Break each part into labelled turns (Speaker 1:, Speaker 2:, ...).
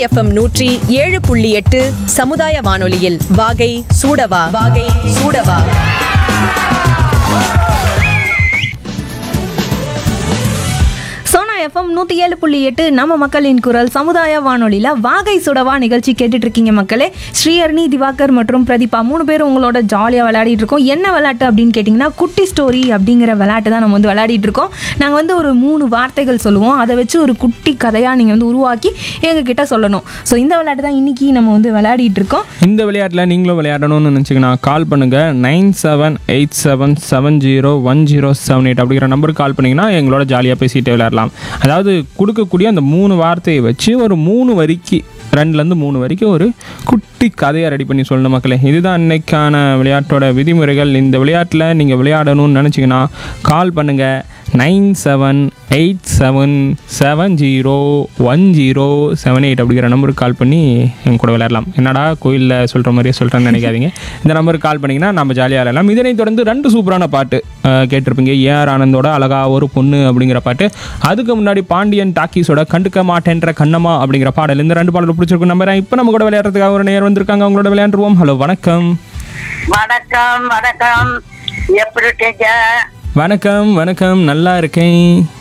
Speaker 1: FM நூற்றி ஏழு புள்ளி எட்டு சமுதாய வானொலியில் வாகை சூடவா வாகை சூடவா
Speaker 2: சோனா எஃப்எம் நூற்றி ஏழு புள்ளி எட்டு நம்ம மக்களின் குரல் சமுதாய வானொலியில் வாகை சுடவா நிகழ்ச்சி கேட்டுட்டு இருக்கீங்க மக்களே ஸ்ரீஹர்னி திவாகர் மற்றும் பிரதீபா மூணு பேரும் உங்களோட ஜாலியாக விளையாடிட்டு இருக்கோம் என்ன விளையாட்டு அப்படின்னு கேட்டிங்கன்னா குட்டி ஸ்டோரி அப்படிங்கிற விளையாட்டு தான் நம்ம வந்து விளையாடிட்டு இருக்கோம் நாங்கள் வந்து ஒரு மூணு வார்த்தைகள் சொல்லுவோம் அதை வச்சு ஒரு குட்டி கதையாக நீங்கள் வந்து உருவாக்கி எங்ககிட்ட சொல்லணும் ஸோ இந்த விளையாட்டு தான் இன்னைக்கு நம்ம வந்து விளையாடிட்டு இருக்கோம்
Speaker 3: இந்த விளையாட்டில் நீங்களும் விளையாடணும்னு நினச்சிங்கன்னா கால் பண்ணுங்கள் nine seven eight seven seven zero one zero seven eight அப்படிங்கிற நம்பருக்கு கால் பண்ணிங்கன்னா எங்களோட ஜாலியாக பேசிட்டு விளையாடலாம் அதாவது கொடுக்கக்கூடிய அந்த மூணு வார்த்தையை வச்சு ஒரு மூணு வரிக்கு ரெண்டுலேருந்து மூணு வரைக்கும் ஒரு குட்டி கதையை ரெடி பண்ணி சொல்லணும் மக்களே இதுதான் இன்னைக்கான விளையாட்டோட விதிமுறைகள் இந்த விளையாட்டில் நீங்கள் விளையாடணும்னு நினச்சிங்கன்னா கால் பண்ணுங்கள் nine seven eight seven seven zero one zero seven eight அப்படிங்கிற நம்பருக்கு கால் பண்ணி என் கூட விளையாடலாம் என்னடா கோயிலில் சொல்கிற மாதிரியே சொல்கிறேன்னு நினைக்காதீங்க இந்த நம்பருக்கு கால் பண்ணிங்கன்னா நம்ம ஜாலியாக விளையாடலாம் இதனைத் தொடர்ந்து ரெண்டு சூப்பரான பாட்டு அஹ், கேட்டிருப்பீங்க ஏஆர் ஆனந்தோட அழகா ஒரு பொண்ணு அப்படிங்கிற பாட்டு அதுக்கு முன்னாடி பாண்டியன் டாக்கீஸோட கண்டுக்க மாட்டேன்ற கண்ணம்மா அப்படிங்கிற பாடல் இந்த ரெண்டு பாடல் பிடிச்சிருக்கும் நம்புறேன் இப்போ நம்ம கூட விளையாடுறதுக்காக ஒரு நேர் வந்திருக்காங்க அவங்களோட விளையாண்டுருவோம் ஹலோ வணக்கம்
Speaker 4: வணக்கம் வணக்கம் எப்படி இருக்கீங்க
Speaker 3: வணக்கம் வணக்கம் நல்லா இருக்கேன்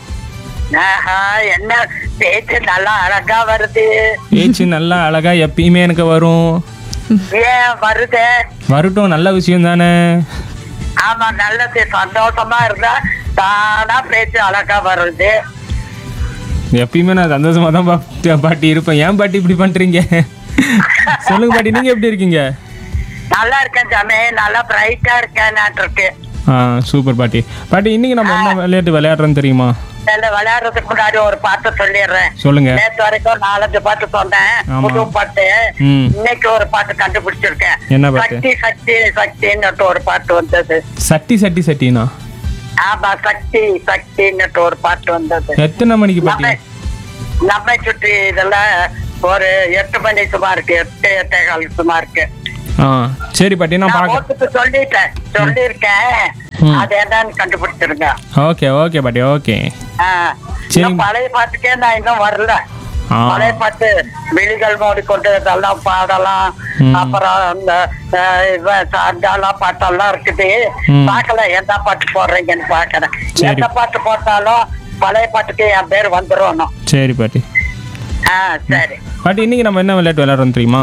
Speaker 4: ஆஹா, என்ன பேச்சு நல்லா அழகா வருது
Speaker 3: ஏச்சு நல்லா அழகா எப்பயுமே எனக்கு வரும்
Speaker 4: ஏன் வருது
Speaker 3: வரட்டும் நல்ல விஷயம் தானே
Speaker 4: ஆமா நல்லது சந்தோஷமா இருந்தா தானா பேச்சு அழகா வருது
Speaker 3: எப்பயுமே நான் சந்தோஷமா தான் பா- பாட்டி இருப்பேன் ஏன் பாட்டி இப்படி பண்றீங்க சொல்லுங்க பாட்டி நீங்க எப்படி இருக்கீங்க
Speaker 4: நல்லா இருக்கேன் ஜமே நல்லா பிரைட்டா இருக்கேன் இருக்கு
Speaker 3: ஆ சூப்பர் பாட்டி பாட்டி இன்னைக்கு நம்ம என்ன விளையாட்டு விளையாடுறோன்னு தெரியுமா
Speaker 4: இதுல விளையாடுறதுக்கு முன்னாடி ஒரு பாட்டு சொல்லிடுறேன்
Speaker 3: சொல்லுங்க
Speaker 4: நேத்து வரைக்கும் நாலஞ்சு பாட்டு சொன்னேன்
Speaker 3: ஆமா.
Speaker 4: புது பாட்டு
Speaker 3: ம்
Speaker 4: இன்னைக்கு ஒரு பாட்டு கண்டுபிடிச்சிருக்கேன்
Speaker 3: என்ன பாட்டு?
Speaker 4: சக்தி சக்தி சக்தின்னு ஒரு பாட்டு வந்தது
Speaker 3: சட்டி சட்டி சட்டினா
Speaker 4: ஆமா சக்தி சக்தின்னு ஒரு பாட்டு வந்தது
Speaker 3: எத்தனை மணிக்கு பாட்டி
Speaker 4: நம்ம நம்மை சுற்றி இதெல்லாம் ஒரு எட்டு மணி சும்மா இருக்கு எட்டு எட்டே கால் சும்மா இருக்கு
Speaker 3: ஆ சரி பாட்டி நான்
Speaker 4: நான்
Speaker 3: பார்க்க
Speaker 4: ஓட்டுக்கு சொல்லிட்டேன் சொல்லியிருக்கேன்
Speaker 3: ம்.
Speaker 4: அது என்னன்னு கண்டுபிடிச்சிருங்க
Speaker 3: ஓகே ஓகே பாட்டி ஓகே
Speaker 4: ஆ.
Speaker 3: சரி.
Speaker 4: இன்னும் பழைய பாட்டுக்கே நான் இன்னும் வரல
Speaker 3: ஆ
Speaker 4: பழைய பாட்டு விழிகள் மூடிக்கொண்டு இதெல்லாம் பாடலாம்
Speaker 3: ம்.
Speaker 4: அப்புறம் அந்த அஹ், இவ சாண்டாலா பாட்டெல்லாம் இருக்குது
Speaker 3: ம்.
Speaker 4: பார்க்கல எந்த பாட்டு போடுறீங்கன்னு பார்க்கறேன்
Speaker 3: சரி.
Speaker 4: எந்த பாட்டு போட்டாலும் பழைய பாட்டுக்கு என் பேர் வந்துரும்
Speaker 3: சரி பாட்டி
Speaker 4: ஆ சரி
Speaker 3: பாட்டி இன்னைக்கு நம்ம என்ன விளையாட்டு விளையாடுறோம் தெரியுமா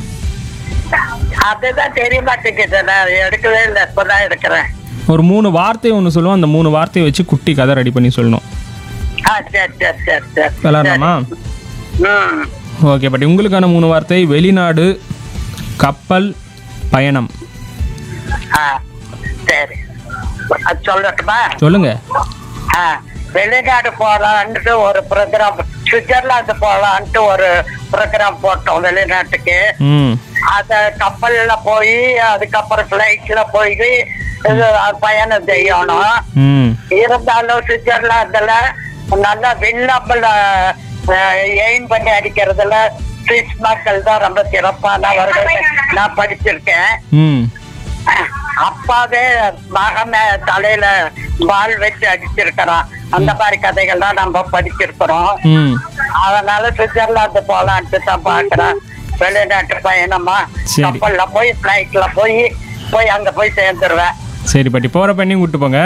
Speaker 4: அதுதான் தெரிய மாட்டேங்குது நான் எடுக்கவே இல்லை இப்பதான் எடுக்கிறேன்
Speaker 3: ஒரு மூணு வார்த்தை ஒன்று சொல்லுவோம் அந்த மூணு வார்த்தையை வச்சு குட்டி கதை ரெடி பண்ணி சொல்லணும்
Speaker 4: ஆ சரி சரி சரி சரி
Speaker 3: விளையாடலாமா
Speaker 4: ம்
Speaker 3: ஓகே பாட்டி உங்களுக்கான மூணு வார்த்தை வெளிநாடு கப்பல் பயணம்
Speaker 4: ஆ சரி அது சொல்லட்டுமா
Speaker 3: சொல்லுங்க
Speaker 4: ஆ வெளிநாடு போலான்ட்டு ஒரு ப்ரோக்ராம் சுவிட்சர்லாந்து போலான்ட்டு ஒரு ப்ரோக்ராம் போட்டோம் வெளிநாட்டுக்கு
Speaker 3: ம்
Speaker 4: அத கப்பல்ல போய் அதுக்கப்புறம் பிளைட்ல போய் இது பயணம் செய்யணும்
Speaker 3: ம்
Speaker 4: இருந்தாலும் சுவிட்சர்லாந்துல நல்லா விண்ணப்பல எய்ம் பண்ணி அடிக்கிறதுல சுவிஸ் மக்கள் தான் ரொம்ப சிறப்பானவர்கள் நான் படிச்சிருக்கேன்
Speaker 3: ம்
Speaker 4: அப்பாவே மகன தலையில வால் வச்சு அடிச்சிருக்கிறான் அந்த மாதிரி கதைகள்லாம் நம்ம படிச்சிருக்கிறோம்
Speaker 3: ம்
Speaker 4: அதனால சுவிட்சர்லாந்து போலான்ட்டு தான் பாக்குறேன் வெளிநாட்டு பயணமா
Speaker 3: சரி.
Speaker 4: கப்பல்ல போய் பிளைட்ல போய் போய் அங்க போய் சேர்ந்துருவேன்
Speaker 3: சரி பாட்டி போகிற பண்ணி விட்டு போங்க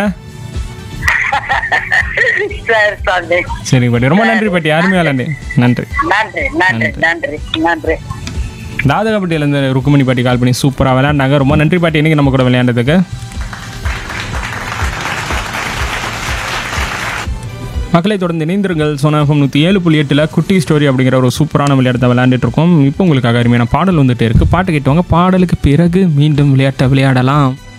Speaker 4: சரி தம்பி
Speaker 3: சரி பாட்டி ரொம்ப நன்றி பாட்டி அருமையாக விளையாண்டு நன்றி
Speaker 4: நன்றி நன்றி நன்றி நன்றி
Speaker 3: தாதகப்பட்டியிலேருந்து ருக்குமணி பாட்டி கால் பண்ணி சூப்பராக விளையாண்டாங்க ரொம்ப நன்றி பாட்டி இன்னைக்கு நம்ம கூட விளையாண்டதுக்கு மக்களை தொடர்ந்து இணைந்திருங்கள் சோனாஃபம் நூற்றி ஏழு புள்ளி எட்டில் குட்டி ஸ்டோரி அப்படிங்கிற ஒரு சூப்பரான விளையாட்டை விளையாண்டுட்டு இருக்கோம் இப்போ உங்களுக்காக அருமையான பாடல் வந்துட்டே இருக்கு பாட்டு கேட்டவங்க பாடலுக்கு பிறகு மீண்டும் விளையாட்டை விளையாடலாம்